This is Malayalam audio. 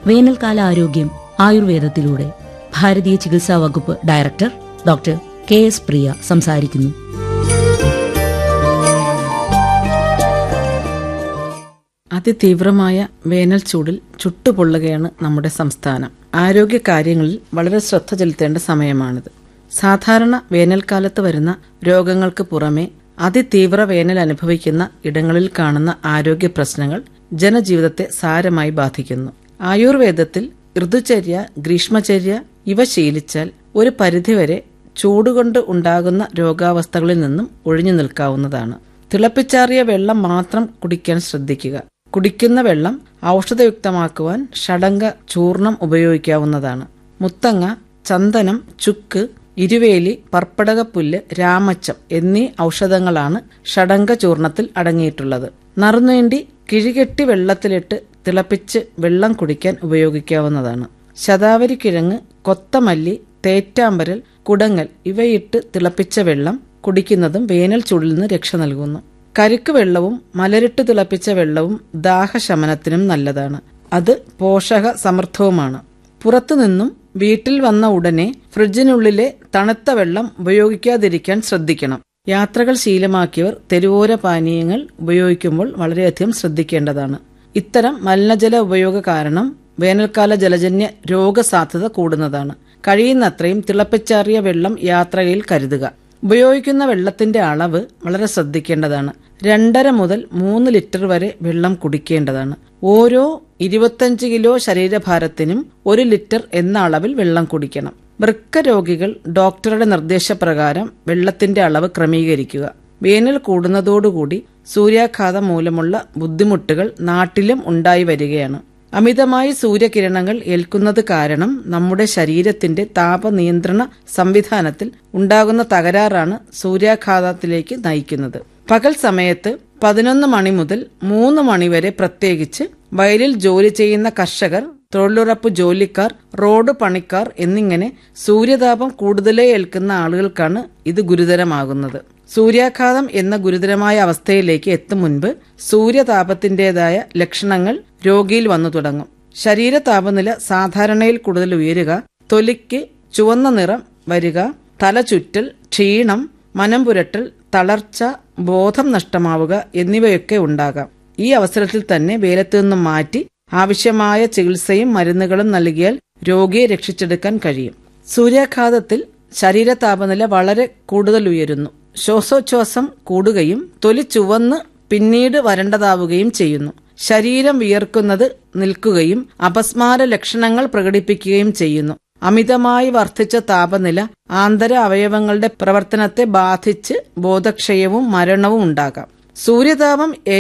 വേനൽക്കാല ആരോഗ്യം ആയുർവേദത്തിലൂടെ ഭാരതീയ ചികിത്സാ വകുപ്പ് director doctor K S Priya സംസാരിക്കുന്നു അതിതീവ്രമായ വേനൽ ചൂടിൽ ചുട്ടുപൊള്ളുകയാണ് നമ്മുടെ സംസ്ഥാനം ആരോഗ്യ കാര്യങ്ങളിൽ വളരെ ശ്രദ്ധ ചെലുത്തേണ്ട സമയമാണിത് സാധാരണ വേനൽക്കാലത്ത് വരുന്ന രോഗങ്ങൾക്ക് പുറമെ അതിതീവ്ര വേനൽ അനുഭവിക്കുന്ന ഇടങ്ങളിൽ കാണുന്ന ആരോഗ്യ പ്രശ്നങ്ങൾ ജനജീവിതത്തെ സാരമായി ബാധിക്കുന്നു ആയുർവേദത്തിൽ ഋതുചര്യ ഗ്രീഷ്മചര്യ ഇവ ശീലിച്ചാൽ ഒരു പരിധിവരെ ചൂടുകൊണ്ട് ഉണ്ടാകുന്ന രോഗാവസ്ഥകളിൽ നിന്നും ഒഴിഞ്ഞു നിൽക്കാവുന്നതാണ് തിളപ്പിച്ചാറിയ വെള്ളം മാത്രം കുടിക്കാൻ ശ്രദ്ധിക്കുക കുടിക്കുന്ന വെള്ളം ഔഷധയുക്തമാക്കുവാൻ ഷടങ്ക ചൂർണം ഉപയോഗിക്കാവുന്നതാണ് മുത്തങ്ങ ചന്ദനം ചുക്ക് ഇരുവേലി പർപ്പടകപ്പുല്ല് രാമച്ചം എന്നീ ഔഷധങ്ങളാണ് ഷടങ്ക ചൂർണത്തിൽ അടങ്ങിയിട്ടുള്ളത് നറുനീണ്ടി കിഴികെട്ടി വെള്ളത്തിലിട്ട് തിളപ്പിച്ച് വെള്ളം കുടിക്കാൻ ഉപയോഗിക്കാവുന്നതാണ് ശതാവരി കിഴങ്ങ് കൊത്തമല്ലി തേറ്റാമ്പരൽ കുടങ്ങൽ ഇവയിട്ട് തിളപ്പിച്ച വെള്ളം കുടിക്കുന്നതും വേനൽ ചൂടിൽ നിന്ന് രക്ഷ നൽകുന്നു കരിക്ക് വെള്ളവും മലരിട്ട് തിളപ്പിച്ച വെള്ളവും ദാഹശമനത്തിനും നല്ലതാണ് അത് പോഷക സമൃദ്ധവുമാണ് പുറത്തുനിന്നും വീട്ടിൽ വന്ന ഉടനെ ഫ്രിഡ്ജിനുള്ളിലെ തണുത്ത വെള്ളം ഉപയോഗിക്കാതിരിക്കാൻ ശ്രദ്ധിക്കണം യാത്രകൾ ശീലമാക്കിയവർ തെരുവോര പാനീയങ്ങൾ ഉപയോഗിക്കുമ്പോൾ വളരെയധികം ശ്രദ്ധിക്കേണ്ടതാണ് ഇത്തരം മലിനജല ഉപയോഗ കാരണം വേനൽക്കാല ജലജന്യ രോഗസാധ്യത കൂടുന്നതാണ് കഴിയുന്നത്രയും തിളപ്പിച്ചാറിയ വെള്ളം യാത്രയിൽ കരുതുക ഉപയോഗിക്കുന്ന വെള്ളത്തിന്റെ അളവ് വളരെ ശ്രദ്ധിക്കേണ്ടതാണ് രണ്ടര മുതൽ മൂന്ന് ലിറ്റർ വരെ വെള്ളം കുടിക്കേണ്ടതാണ് ഓരോ ഇരുപത്തഞ്ച് കിലോ ശരീരഭാരത്തിനും ഒരു ലിറ്റർ എന്ന അളവിൽ വെള്ളം കുടിക്കണം വൃക്ക രോഗികൾ ഡോക്ടറുടെ നിർദ്ദേശപ്രകാരം വെള്ളത്തിന്റെ അളവ് ക്രമീകരിക്കുക വേനൽ കൂടുന്നതോടുകൂടി സൂര്യാഘാതം മൂലമുള്ള ബുദ്ധിമുട്ടുകൾ നാട്ടിലും ഉണ്ടായി വരികയാണ് അമിതമായി സൂര്യകിരണങ്ങൾ ഏൽക്കുന്നത് കാരണം നമ്മുടെ ശരീരത്തിന്റെ താപനിയന്ത്രണ സംവിധാനത്തിൽ ഉണ്ടാകുന്ന തകരാറാണ് സൂര്യാഘാതത്തിലേക്ക് നയിക്കുന്നത് പകൽ സമയത്ത് പതിനൊന്ന് മണി മുതൽ മൂന്ന് മണി വരെ പ്രത്യേകിച്ച് വയലിൽ ജോലി ചെയ്യുന്ന കർഷകർ തൊഴിലുറപ്പ് ജോലിക്കാർ റോഡ് പണിക്കാർ എന്നിങ്ങനെ സൂര്യതാപം കൂടുതലേ ഏൽക്കുന്ന ആളുകൾക്കാണ് ഇത് ഗുരുതരമാകുന്നത് സൂര്യാഘാതം എന്ന ഗുരുതരമായ അവസ്ഥയിലേക്ക് എത്തും മുൻപ് സൂര്യതാപത്തിന്റേതായ ലക്ഷണങ്ങൾ രോഗിയിൽ വന്നു തുടങ്ങും ശരീര താപനില സാധാരണയിൽ കൂടുതൽ ഉയരുക തൊലിക്ക് ചുവന്ന നിറം വരിക തലചുറ്റൽ ക്ഷീണം മനം പുരട്ടൽ തളർച്ച ബോധം നഷ്ടമാവുക എന്നിവയൊക്കെ ഉണ്ടാകാം ഈ അവസരത്തിൽ തന്നെ വേലത്തു നിന്നും മാറ്റി ആവശ്യമായ ചികിത്സയും മരുന്നുകളും നൽകിയാൽ രോഗിയെ രക്ഷിച്ചെടുക്കാൻ കഴിയും സൂര്യാഘാതത്തിൽ ശരീര താപനില വളരെ കൂടുതൽ ഉയരുന്നു ശ്വാസോച്ഛ്വാസം കൂടുകയും തൊലി ചുവന്ന് പിന്നീട് വരണ്ടതാവുകയും ചെയ്യുന്നു ശരീരം വിയർക്കുന്നത് നിൽക്കുകയും അപസ്മാര ലക്ഷണങ്ങൾ പ്രകടിപ്പിക്കുകയും ചെയ്യുന്നു അമിതമായി വർദ്ധിച്ച താപനില ആന്തര അവയവങ്ങളുടെ പ്രവർത്തനത്തെ ബാധിച്ച് ബോധക്ഷയവും മരണവും ഉണ്ടാകാം സൂര്യതാപം